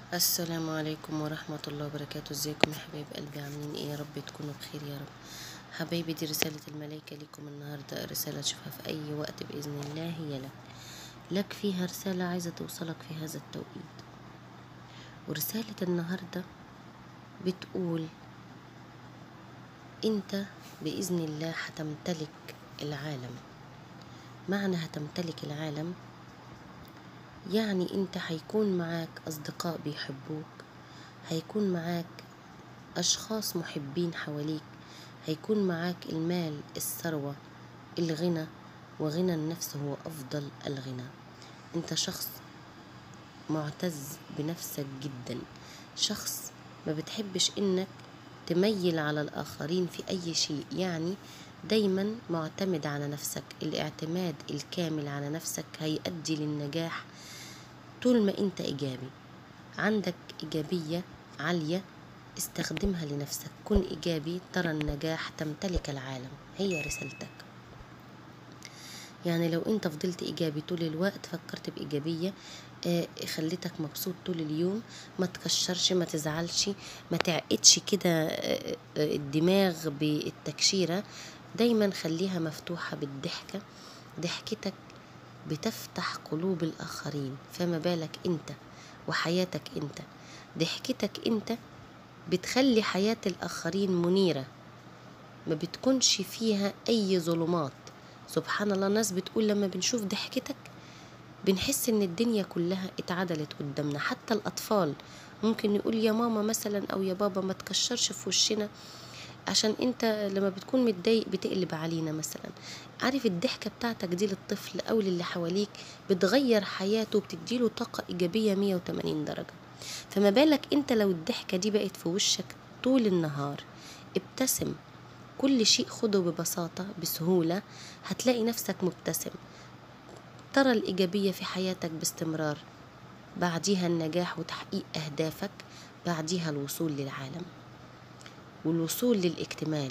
السلام عليكم ورحمة الله وبركاته ازيكم يا حبايب قلبي عاملين ايه يا رب تكونوا بخير يا رب حبايبي دي رسالة الملائكة ليكم النهاردة رسالة تشوفها في أي وقت بإذن الله هي لك لك فيها رسالة عايزة توصلك في هذا التوقيت ورسالة النهاردة بتقول انت بإذن الله هتمتلك العالم معنى هتمتلك العالم يعني انت هيكون معاك اصدقاء بيحبوك هيكون معاك اشخاص محبين حواليك هيكون معاك المال الثروة الغنى وغنى النفس هو افضل الغنى انت شخص معتز بنفسك جدا شخص ما بتحبش انك تميل على الاخرين في اي شيء يعني دايما معتمد على نفسك الاعتماد الكامل على نفسك هيؤدي للنجاح طول ما انت ايجابي عندك ايجابيه عاليه استخدمها لنفسك كن ايجابي ترى النجاح تمتلك العالم هي رسالتك يعني لو انت فضلت ايجابي طول الوقت فكرت بايجابيه آه خليتك مبسوط طول اليوم ما تكشرش ما تزعلش ما تعقدش كده آه آه الدماغ بالتكشيره دايما خليها مفتوحه بالضحكه ضحكتك بتفتح قلوب الآخرين فما بالك أنت وحياتك أنت ضحكتك أنت بتخلي حياة الآخرين منيرة ما بتكونش فيها أي ظلمات سبحان الله الناس بتقول لما بنشوف ضحكتك بنحس ان الدنيا كلها اتعدلت قدامنا حتى الأطفال ممكن يقول يا ماما مثلا أو يا بابا ما تكشرش في وشنا عشان انت لما بتكون متضايق بتقلب علينا مثلا عارف الضحكة بتاعتك دي للطفل او للي حواليك بتغير حياته وبتديله طاقة ايجابية 180 درجة فما بالك انت لو الضحكة دي بقت في وشك طول النهار ابتسم كل شيء خده ببساطة بسهولة هتلاقي نفسك مبتسم ترى الإيجابية في حياتك باستمرار بعديها النجاح وتحقيق أهدافك بعديها الوصول للعالم والوصول للاكتمال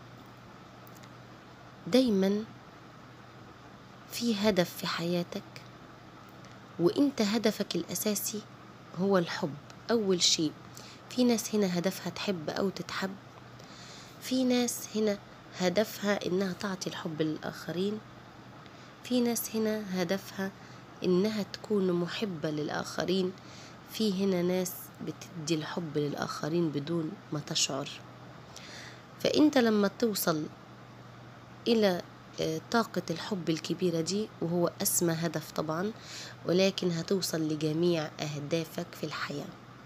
دايما في هدف في حياتك وانت هدفك الاساسي هو الحب اول شيء في ناس هنا هدفها تحب او تتحب في ناس هنا هدفها انها تعطي الحب للاخرين في ناس هنا هدفها انها تكون محبة للاخرين في هنا ناس بتدي الحب للاخرين بدون ما تشعر فانت لما توصل الى طاقة الحب الكبيرة دي وهو أسمى هدف طبعا ولكن هتوصل لجميع أهدافك في الحياة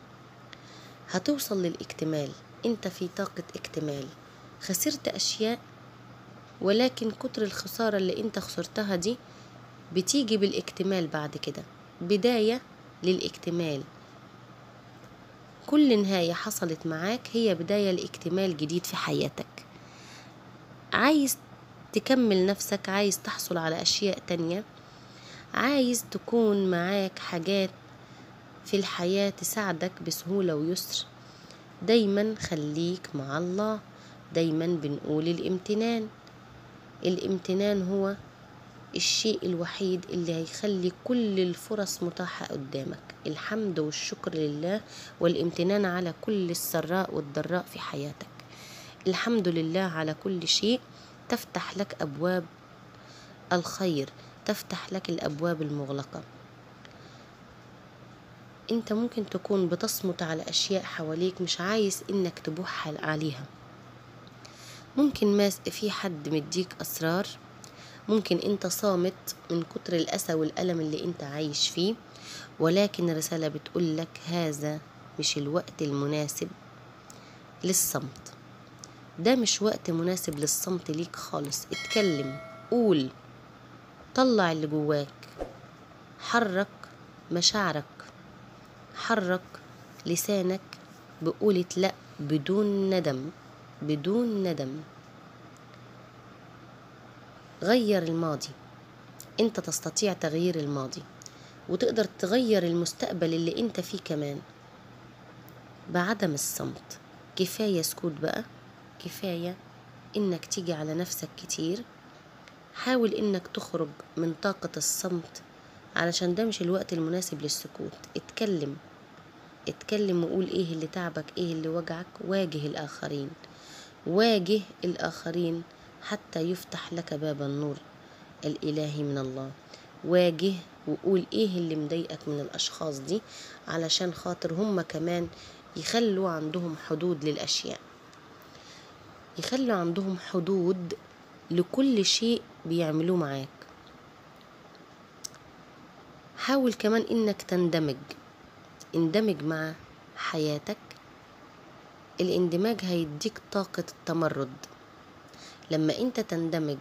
هتوصل للاكتمال انت في طاقة اكتمال خسرت أشياء ولكن كتر الخسارة اللي انت خسرتها دي بتيجي بالاكتمال بعد كده بداية للاكتمال كل نهاية حصلت معاك هي بداية لاكتمال جديد في حياتك عايز تكمل نفسك عايز تحصل على أشياء تانية عايز تكون معاك حاجات في الحياة تساعدك بسهولة ويسر دايما خليك مع الله دايما بنقول الامتنان الامتنان هو الشيء الوحيد اللي هيخلي كل الفرص متاحة قدامك الحمد والشكر لله والامتنان على كل السراء والضراء في حياتك الحمد لله على كل شيء تفتح لك أبواب الخير تفتح لك الأبواب المغلقة انت ممكن تكون بتصمت على أشياء حواليك مش عايز انك تبوح عليها ممكن ما في حد مديك أسرار ممكن انت صامت من كتر الأسى والألم اللي انت عايش فيه ولكن الرسالة بتقول لك هذا مش الوقت المناسب للصمت ده مش وقت مناسب للصمت ليك خالص اتكلم قول طلع اللي جواك حرك مشاعرك حرك لسانك بقولة لا بدون ندم بدون ندم غير الماضي انت تستطيع تغيير الماضي وتقدر تغير المستقبل اللي انت فيه كمان بعدم الصمت كفاية سكوت بقى كفاية انك تيجي على نفسك كتير حاول انك تخرج من طاقة الصمت علشان ده مش الوقت المناسب للسكوت اتكلم اتكلم وقول ايه اللي تعبك ايه اللي وجعك واجه الآخرين واجه الآخرين حتى يفتح لك باب النور الإلهي من الله واجه وقول ايه اللي مضايقك من الأشخاص دي علشان خاطر هم كمان يخلوا عندهم حدود للأشياء يخلوا عندهم حدود لكل شيء بيعملوه معاك حاول كمان انك تندمج اندمج مع حياتك الاندماج هيديك طاقة التمرد لما انت تندمج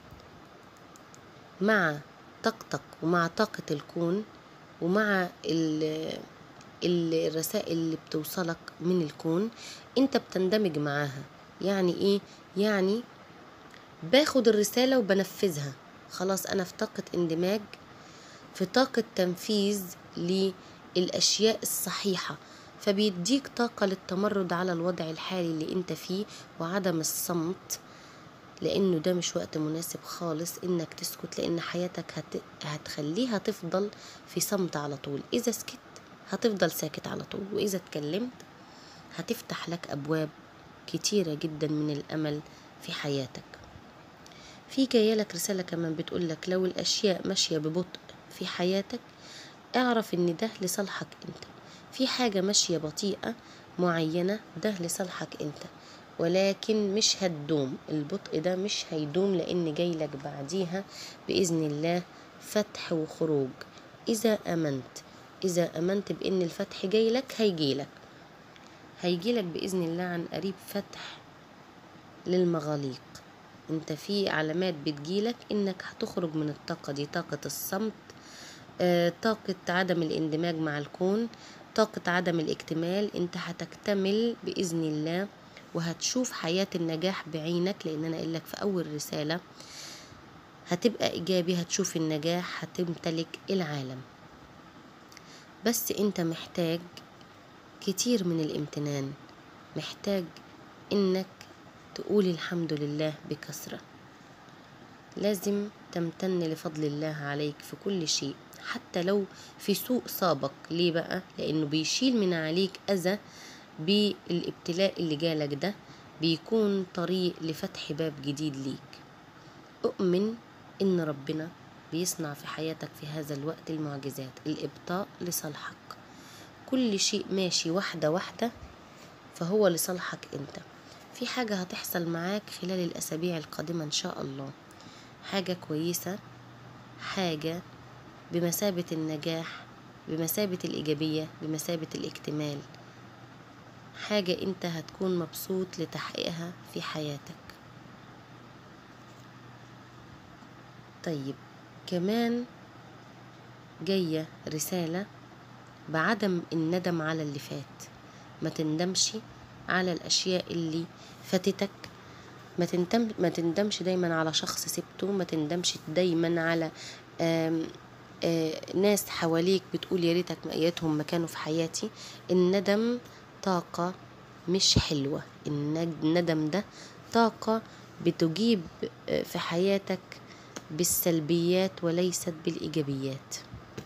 مع طاقتك ومع طاقة الكون ومع ال- ال- الرسائل اللي بتوصلك من الكون انت بتندمج معاها يعني ايه يعني باخد الرسالة وبنفذها خلاص انا في طاقة اندماج في طاقة تنفيذ للأشياء الصحيحة فبيديك طاقة للتمرد على الوضع الحالي اللي انت فيه وعدم الصمت لانه ده مش وقت مناسب خالص انك تسكت لان حياتك هت... هتخليها تفضل في صمت على طول اذا سكت هتفضل ساكت على طول واذا اتكلمت هتفتح لك ابواب كتيرة جدا من الامل في حياتك في جايلك رسالة كمان بتقولك لو الاشياء ماشية ببطء في حياتك اعرف ان ده لصالحك انت في حاجة ماشية بطيئة معينة ده لصالحك انت ولكن مش هتدوم البطء ده مش هيدوم لان جايلك بعديها باذن الله فتح وخروج اذا امنت اذا امنت بان الفتح جايلك هيجيلك هيجيلك باذن الله عن قريب فتح للمغاليق انت في علامات بتجيلك انك هتخرج من الطاقة دي طاقة الصمت آه، طاقة عدم الاندماج مع الكون طاقة عدم الاكتمال انت هتكتمل بإذن الله وهتشوف حياة النجاح بعينك لأن أنا قايلك في أول رسالة هتبقى إيجابي هتشوف النجاح هتمتلك العالم بس انت محتاج كتير من الامتنان محتاج انك تقول الحمد لله بكثرة لازم تمتن لفضل الله عليك في كل شيء حتى لو في سوء صابك ليه بقى لانه بيشيل من عليك اذى بالابتلاء اللي جالك ده بيكون طريق لفتح باب جديد ليك اؤمن ان ربنا بيصنع في حياتك في هذا الوقت المعجزات الابطاء لصالحك كل شيء ماشي واحدة واحدة فهو لصالحك انت في حاجة هتحصل معاك خلال الأسابيع القادمة إن شاء الله حاجة كويسة حاجة بمثابة النجاح بمثابة الإيجابية بمثابة الاكتمال حاجة أنت هتكون مبسوط لتحقيقها في حياتك طيب كمان جاية رسالة بعدم الندم على اللي فات ما تندمش على الأشياء اللي فاتتك ما تندم ما تندمش دايما على شخص سبته ما تندمش دايما على آم آه ناس حواليك بتقول يا ريتك مقيتهم ما كانوا في حياتي الندم طاقة مش حلوة الندم ده طاقة بتجيب آه، في حياتك بالسلبيات وليست بالإيجابيات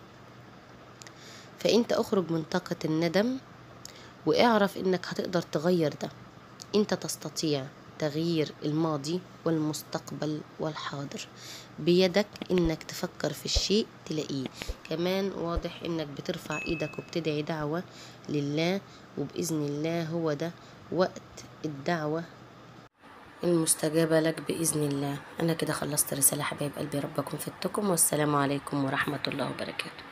فأنت أخرج من طاقة الندم واعرف إنك هتقدر تغير ده أنت تستطيع تغيير الماضي والمستقبل والحاضر بيدك انك تفكر في الشيء تلاقيه كمان واضح انك بترفع ايدك وبتدعي دعوة لله وبإذن الله هو ده وقت الدعوة المستجابة لك بإذن الله أنا كده خلصت رسالة حبايب قلبي ربكم فدتكم والسلام عليكم ورحمة الله وبركاته